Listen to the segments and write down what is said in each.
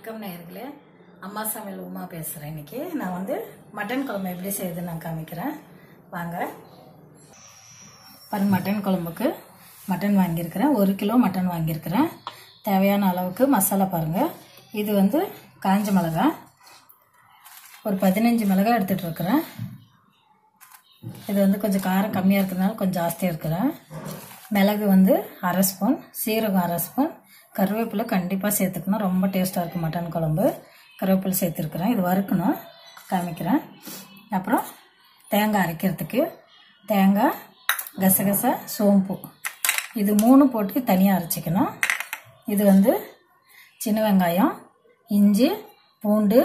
வணக்கம் நேயர்களே அம்மா சமையல் உமா பேசுகிறேன் இன்னைக்கு நான் வந்து மட்டன் குழம்பு எப்படி செய்யுதுன்னு நான் காமிக்கிறேன் வாங்க பாருங்க மட்டன் குழம்புக்கு மட்டன் வாங்கியிருக்கிறேன் ஒரு கிலோ மட்டன் வாங்கியிருக்கிறேன் தேவையான அளவுக்கு மசாலா பாருங்கள் இது வந்து காஞ்ச மிளகாய் ஒரு பதினஞ்சு மிளகாய் எடுத்துகிட்டு இருக்கிறேன் இது வந்து கொஞ்சம் காரம் கம்மியாக இருக்கிறதுனால கொஞ்சம் ஜாஸ்தியாக இருக்கிறேன் மிளகு வந்து அரை ஸ்பூன் சீரகம் அரை ஸ்பூன் கருவேப்பிலை கண்டிப்பாக சேர்த்துக்கணும் ரொம்ப டேஸ்ட்டாக இருக்கும் மட்டன் குழம்பு கருவேப்பிலை சேர்த்துருக்குறேன் இது வறுக்கணும் காமிக்கிறேன் அப்புறம் தேங்காய் அரைக்கிறதுக்கு தேங்காய் கசகசை சோம்பு இது மூணு போட்டு தனியாக அரைச்சிக்கணும் இது வந்து சின்ன வெங்காயம் இஞ்சி பூண்டு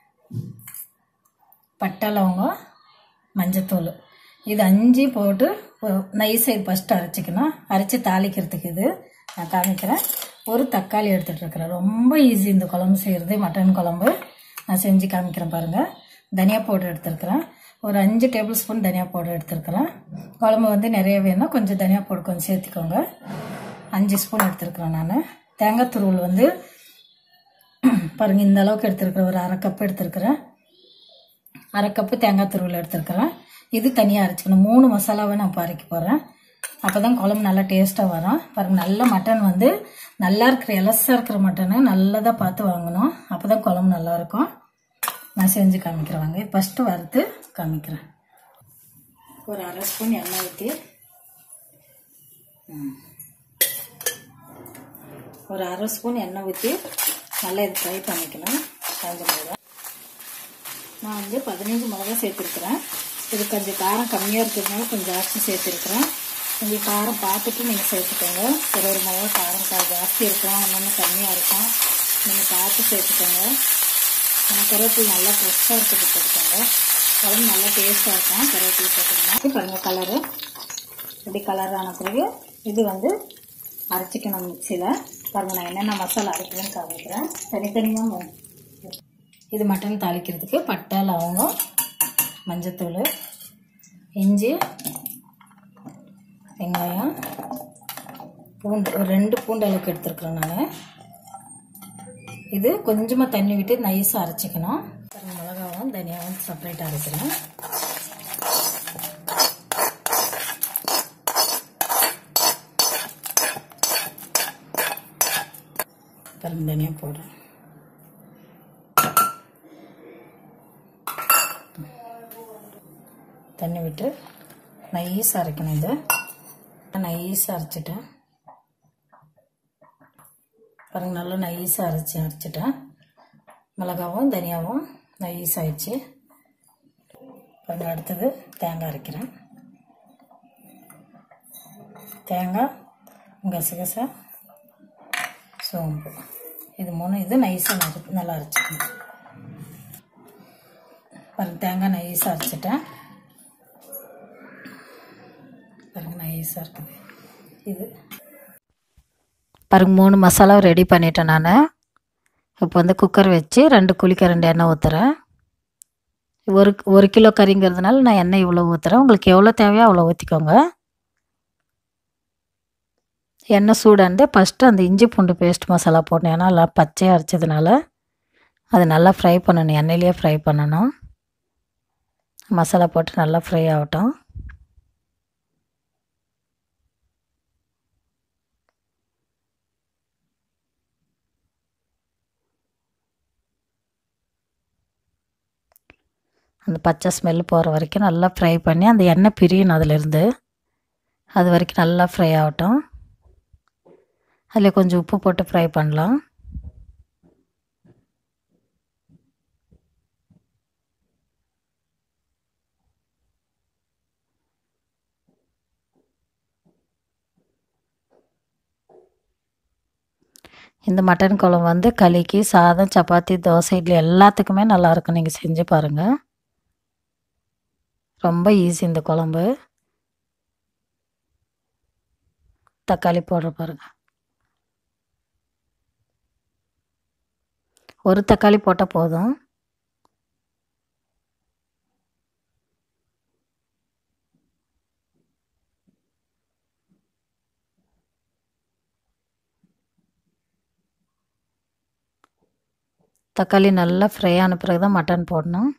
பட்டை லவங்கம் மஞ்சத்தூள் இது அஞ்சு போட்டு நைஸை ஃபஸ்ட்டு அரைச்சிக்கணும் அரைச்சி தாளிக்கிறதுக்கு இது நான் காமிக்கிறேன் ஒரு தக்காளி எடுத்துகிட்டு இருக்கிறேன் ரொம்ப ஈஸி இந்த குழம்பு செய்கிறது மட்டன் குழம்பு நான் செஞ்சு காமிக்கிறேன் பாருங்கள் தனியா பவுடர் எடுத்துருக்கிறேன் ஒரு அஞ்சு டேபிள் ஸ்பூன் தனியா பவுடர் எடுத்துருக்கிறேன் குழம்பு வந்து நிறைய வேணும் கொஞ்சம் தனியா பவுடர் கொஞ்சம் சேர்த்துக்கோங்க அஞ்சு ஸ்பூன் எடுத்துருக்குறேன் நான் தேங்காய் துருவல் வந்து பாருங்கள் இந்த அளவுக்கு எடுத்துருக்குறேன் ஒரு அரை கப் எடுத்துருக்குறேன் அரை கப்பு தேங்காய் துருவல் எடுத்துருக்குறேன் இது தனியாக அரைச்சிக்கணும் மூணு மசாலாவை நான் இப்போ அரைக்க போகிறேன் அப்போ தான் குழம்பு நல்லா டேஸ்ட்டாக வரும் பாருங்கள் நல்ல மட்டன் வந்து நல்லா இருக்கிற எலசாக இருக்கிற மட்டனை நல்லதாக பார்த்து வாங்கணும் அப்போ தான் குழம்பு நல்லாயிருக்கும் நான் செஞ்சு காமிக்கிறேன் வாங்க ஃபஸ்ட்டு வறுத்து காமிக்கிறேன் ஒரு அரை ஸ்பூன் எண்ணெய் ஊற்றி ஒரு அரை ஸ்பூன் எண்ணெய் ஊற்றி நல்லா இது ஃப்ரை பண்ணிக்கணும் காஞ்ச மிளகா நான் வந்து பதினஞ்சு மிளகா சேர்த்துருக்குறேன் இது கொஞ்சம் காரம் கம்மியாக இருக்கிறதுனால கொஞ்சம் ஜாஸ்தி சேர்த்துருக்குறேன் கொஞ்சம் காரம் பார்த்துட்டு நீங்கள் சேர்த்துக்கோங்க ஒரு ஒரு மிளகா காரம் கா ஜாஸ்தி இருக்கும் ஒன்று கம்மியாக இருக்கும் நீங்கள் பார்த்து சேர்த்துக்கோங்க ஆனால் கருவேப்பிலை நல்லா ஃப்ரெஷ்ஷாக இருக்கிறது போட்டுக்கோங்க குழம்பு நல்லா டேஸ்ட்டாக இருக்கும் கருவேப்பிலை போட்டிங்கன்னா பாருங்கள் கலரு இப்படி கலர் ஆன பிறகு இது வந்து அரைச்சிக்கணும் மிக்சியில் பாருங்கள் நான் என்னென்ன மசாலா அரைக்கிறேன்னு காமிக்கிறேன் தனித்தனியாக இது மட்டன் தாளிக்கிறதுக்கு பட்டை லவங்கம் மஞ்சத்தூள் இஞ்சி வெங்காயம் பூண்டு ஒரு ரெண்டு பூண்டு அளவுக்கு எடுத்துருக்குறேன் நான் இது கொஞ்சமாக தண்ணி விட்டு நைஸாக அரைச்சிக்கணும் மிளகாவும் தனியாகவும் செப்பரேட்டாக அரைக்கிறேன் பாருங்க தனியாக போடுறேன் தண்ணி விட்டு நைஸாக அரைக்கணும் இது நைஸாக அரைச்சிட்டேன் பாருங்க நல்லா நைஸாக அரைச்சி அரைச்சிட்டேன் மிளகாவும் தனியாவும் நைஸ் ஆயிடுச்சு பாருங்க அடுத்தது தேங்காய் அரைக்கிறேன் தேங்காய் கசகசை சோம்பு இது மூணு இது நைஸாக நல்லா அரைச்சிக்கணும் பாருங்க தேங்காய் நைஸாக அரைச்சிட்டேன் பாருங்க நைஸாக இருக்குது இது பாருங்க மூணு மசாலாவும் ரெடி பண்ணிட்டேன் நான் இப்போ வந்து குக்கர் வச்சு ரெண்டு குளிக்க ரெண்டு எண்ணெய் ஊற்றுறேன் ஒரு ஒரு கிலோ கறிங்கிறதுனால நான் எண்ணெய் இவ்வளோ ஊற்றுறேன் உங்களுக்கு எவ்வளோ தேவையோ அவ்வளோ ஊற்றிக்கோங்க எண்ணெய் சூடாந்து ஃபஸ்ட்டு அந்த இஞ்சி பூண்டு பேஸ்ட் மசாலா போடணும் ஏன்னா எல்லாம் பச்சையாக அரைச்சதுனால அது நல்லா ஃப்ரை பண்ணணும் எண்ணெயிலேயே ஃப்ரை பண்ணணும் மசாலா போட்டு நல்லா ஃப்ரை ஆகட்டும் அந்த பச்சை ஸ்மெல் போகிற வரைக்கும் நல்லா ஃப்ரை பண்ணி அந்த எண்ணெய் பிரியணும் அதிலிருந்து அது வரைக்கும் நல்லா ஃப்ரை ஆகட்டும் அதில் கொஞ்சம் உப்பு போட்டு ஃப்ரை பண்ணலாம் இந்த மட்டன் குழம்பு வந்து களிக்கு சாதம் சப்பாத்தி தோசை இட்லி எல்லாத்துக்குமே நல்லாயிருக்கும் நீங்கள் செஞ்சு பாருங்கள் ரொம்ப ஈஸி இந்த குழம்பு தக்காளி போடுற பாருங்க ஒரு தக்காளி போட்டால் போதும் தக்காளி நல்லா ஃப்ரை ஆன பிறகு தான் மட்டன் போடணும்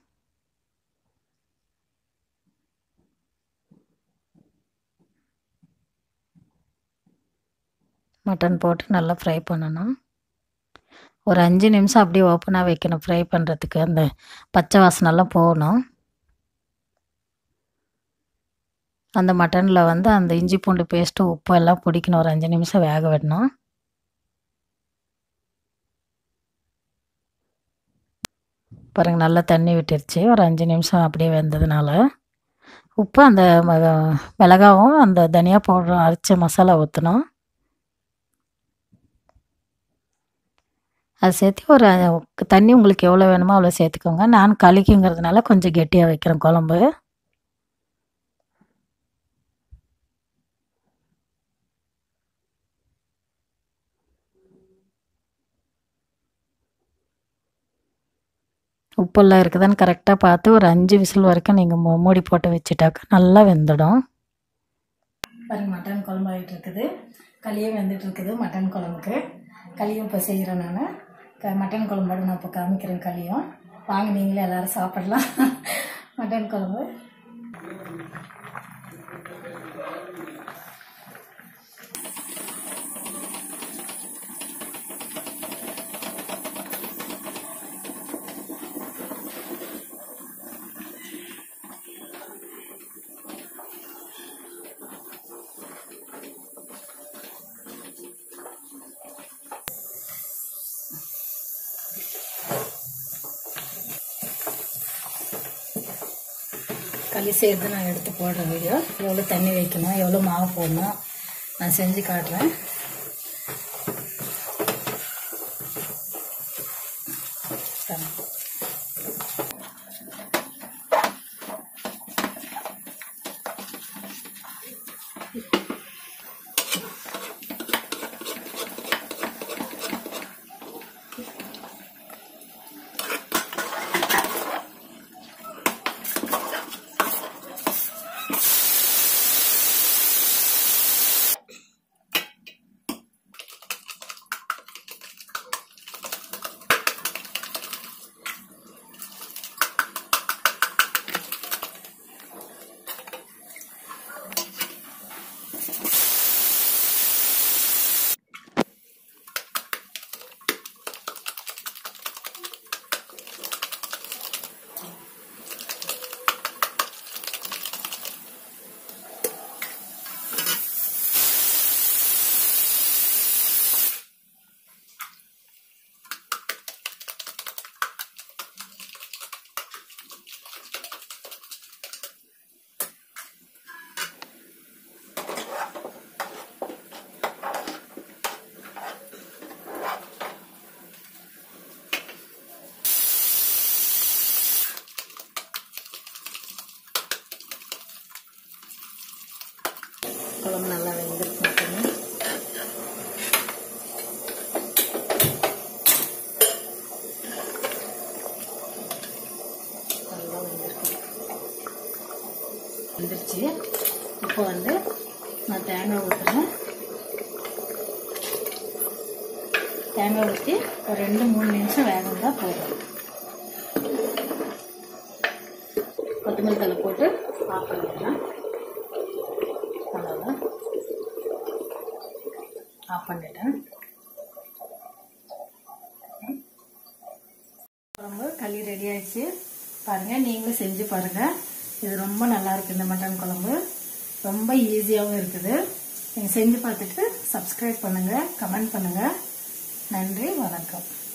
மட்டன் போட்டு நல்லா ஃப்ரை பண்ணணும் ஒரு அஞ்சு நிமிஷம் அப்படியே ஓப்பனாக வைக்கணும் ஃப்ரை பண்ணுறதுக்கு அந்த பச்சை வாசனெல்லாம் போகணும் அந்த மட்டனில் வந்து அந்த இஞ்சி பூண்டு பேஸ்ட்டு உப்பு எல்லாம் பிடிக்கணும் ஒரு அஞ்சு நிமிஷம் வேக விடணும் பாருங்கள் நல்லா தண்ணி விட்டுருச்சு ஒரு அஞ்சு நிமிஷம் அப்படியே வெந்ததுனால உப்பு அந்த மிளகாவும் அந்த தனியாக போடுற அரைச்ச மசாலா ஊற்றணும் அது சேர்த்து ஒரு தண்ணி உங்களுக்கு எவ்வளோ வேணுமோ அவ்வளோ சேர்த்துக்கோங்க நான் களிக்குங்கிறதுனால கொஞ்சம் கெட்டியாக வைக்கிறேன் குழம்பு உப்பெல்லாம் இருக்குதான்னு கரெக்டாக பார்த்து ஒரு அஞ்சு விசில் வரைக்கும் நீங்கள் மூ மூடி போட்டு வச்சுட்டாக்கா நல்லா வெந்துடும் பாருங்கள் மட்டன் குழம்பு ஆகிட்டு இருக்குது களியும் வெந்துட்டு இருக்குது மட்டன் குழம்புக்கு களியும் இப்போ செய்கிறேன் நான் க மட்டன் குழம்போட நான் இப்போ காமிக்கிறேன் களியும் வாங்க நீங்களே எல்லோரும் சாப்பிடலாம் மட்டன் குழம்பு களி செய்கிறது நான் எடுத்து போடுறேன் வீடியோ எவ்வளோ தண்ணி வைக்கணும் எவ்வளோ மாவு போடணும் நான் செஞ்சு காட்டுறேன் குழம்பு நல்லா வெந்திருக்கு மட்டுமே நல்லா வெந்திருக்கு வெந்துருச்சு இப்போ வந்து நான் தேங்காய் ஊற்றுறேன் தேங்காய் ஊற்றி ஒரு ரெண்டு மூணு நிமிஷம் வேகம் தான் போதும் கொத்தமல்லி தலை போட்டு ஆஃப் பண்ணிடலாம் அவ்வளோதான் ஆஃப் பண்ணிட்டேன் குழம்பு களி ரெடி ஆயிடுச்சு பாருங்கள் நீங்களும் செஞ்சு பாருங்கள் இது ரொம்ப நல்லா இருக்கு இந்த மட்டன் குழம்பு ரொம்ப ஈஸியாகவும் இருக்குது நீங்கள் செஞ்சு பார்த்துட்டு சப்ஸ்கிரைப் பண்ணுங்கள் கமெண்ட் பண்ணுங்கள் நன்றி வணக்கம்